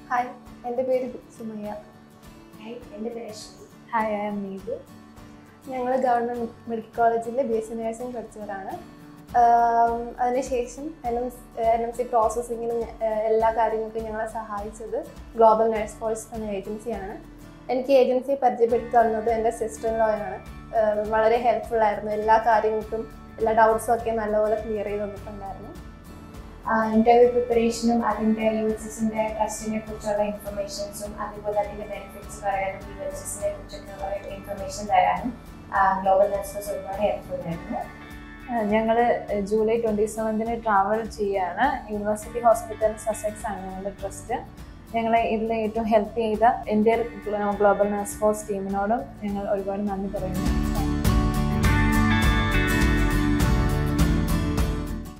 hi എൻ്റെ പേര് സുമയ്യ എൻ്റെ പേര് Aswathy hi I'm Neethu ഞങ്ങൾ ഗവൺമെൻറ് മെഡിക്കൽ കോളേജിൽ ബി എസ് സി നഴ്സിംഗ് പഠിച്ചവരാണ് ആം, അതിനുശേഷം N M N M C പ്രോസസ്സിങ്ങിനും എല്ലാ കാര്യങ്ങൾക്കും ഞങ്ങളെ സഹായിച്ചത് ഗ്ലോബൽ നഴ്സ് ഫോഴ്സ് എന്ന ഏജൻസിയാണ് എനിക്ക് ഏജൻസി പരിചയപ്പെടുത്തി തന്നത് എൻ്റെ സിസ്റ്റർ ലോയാണ് വളരെ ഹെൽപ്ഫുൾ ആയിരുന്നു എല്ലാ കാര്യങ്ങൾക്കും എല്ലാ ഡൗട്ട്സും ഒക്കെ നല്ലപോലെ ക്ലിയർ ചെയ്ത് തന്നിട്ടുണ്ടായിരുന്നു ഇന്റർവ്യൂ പ്രിപ്പറേഷനും അതിൻ്റെ യു എച്ച് എസിൻ്റെ ട്രസ്റ്റിനെ കുറിച്ചുള്ള ഇൻഫർമേഷൻസും അതുപോലെ അതിൻ്റെ ബെനിഫിറ്റ്സ് പറയാനും യു എച്ച് എസിനെ കുറിച്ചൊക്കെയുള്ള ഇൻഫർമേഷൻ തരാനും ഗ്ലോബൽ നഴ്സസ് ഒരുപാട് ഹെൽപ്ഫുൾ ആയിരുന്നു ഞങ്ങൾ ജൂലൈ ട്വൻറ്റി സെവൻത്തിന് ട്രാവൽ ചെയ്യാണ് യൂണിവേഴ്സിറ്റി ഹോസ്പിറ്റൽ സസെക്സ് ആണ് ഞങ്ങളുടെ ട്രസ്റ്റ് ഞങ്ങളെ ഇതിൽ ഏറ്റവും ഹെൽപ്പ് ചെയ്ത ഇന്ത്യൻ ഗ്ലോബൽ നഴ്സ് ഫോഴ്സ് ടീമിനോടും ഞങ്ങൾ ഒരുപാട് നന്ദി പറയുന്നു